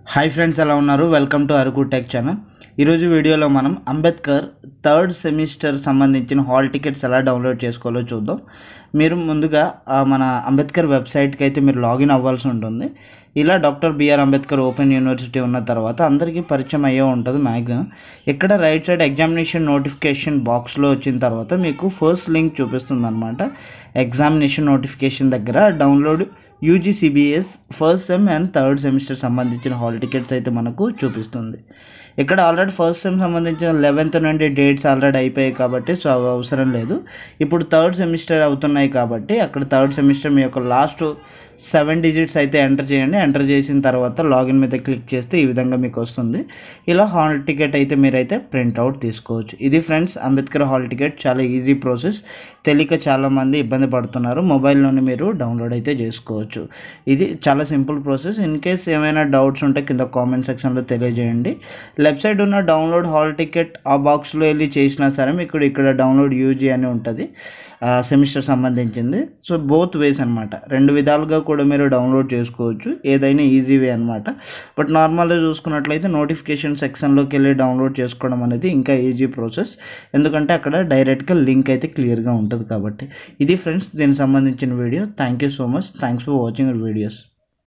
hi friends ఎలా ఉన్నారు welcome to Araku tech channel ఈరోజు వీడియోలో మనం అంబేద్కర్ థర్డ్ సెమిస్టర్ సంబంధించిన హాల్ టికెట్స్ ఎలా డౌన్లోడ్ చేసుకోవాలో చూద్దాం మీరు ముందుగా ఆ, మన అంబేద్కర్ వెబ్సైట్కి అయితే మీరు లాగిన్ అవ్వాల్సి ఉంటుంది ఇలా doctor BR Ambedkar open university ఉన్న తర్వాత అందరికీ పరిచయం అయ్యే ఉంటుంది మ్యాక్సిమం ఇక్కడ రైట్ సైడ్ ఎగ్జామినేషన్ నోటిఫికేషన్ బాక్స్లో వచ్చిన తర్వాత మీకు ఫస్ట్ లింక్ చూపిస్తుంది అనమాట ఎగ్జామినేషన్ నోటిఫికేషన్ దగ్గర download UGCBS first sem and third semester సంబంధించిన హాల్ టికెట్స్ అయితే మనకు చూపిస్తుంది ఇక్కడ ఆల్రెడీ ఫస్ట్ సెమ్ సంబంధించిన లెవెన్త్ నుండి డేట్స్ ఆల్రెడీ అయిపోయాయి కాబట్టి సో అవి అవసరం లేదు ఇప్పుడు థర్డ్ సెమిస్టర్ అవుతున్నాయి కాబట్టి అక్కడ థర్డ్ సెమిస్టర్ మీ యొక్క లాస్ట్ సెవెన్ డిజిట్స్ అయితే ఎంటర్ చేయండి ఎంటర్ చేసిన తర్వాత లాగిన్ మీద క్లిక్ చేస్తే ఈ విధంగా మీకు వస్తుంది ఇలా హాల్ టికెట్ అయితే మీరైతే ప్రింట్అవుట్ తీసుకోవచ్చు ఇది ఫ్రెండ్స్ అంబేద్కర్ హాల్ టికెట్ చాలా ఈజీ ప్రాసెస్ తెలియక చాలామంది ఇబ్బంది పడుతున్నారు మొబైల్లోనే మీరు డౌన్లోడ్ అయితే చేసుకోవచ్చు ఇది చాలా సింపుల్ ప్రాసెస్ ఇన్ కేస్ ఏమైనా డౌట్స్ ఉంటే కింద కామెంట్ సెక్షన్లో తెలియజేయండి లెఫ్ట్ సైడ్ ఉన్న డౌన్లోడ్ హాల్ టికెట్ ఆ బాక్స్లో వెళ్ళి చేసినా సరే మీకు ఇక్కడ డౌన్లోడ్ యూజీ అని ఉంటుంది సెమిస్టర్ సంబంధించింది సో బోత్ వేస్ అనమాట రెండు విధాలుగా కూడా మీరు డౌన్లోడ్ చేసుకోవచ్చు ఏదైనా ఈజీ వే అనమాట బట్ నార్మల్గా చూసుకున్నట్లయితే నోటిఫికేషన్ సెక్షన్లోకి వెళ్ళి డౌన్లోడ్ చేసుకోవడం అనేది ఇంకా ఈజీ ప్రాసెస్ ఎందుకంటే అక్కడ డైరెక్ట్గా లింక్ అయితే క్లియర్గా ఉంటుంది కాబట్టి ఇది ఫ్రెండ్స్ దీనికి సంబంధించిన video thank you so much thanks for watching our videos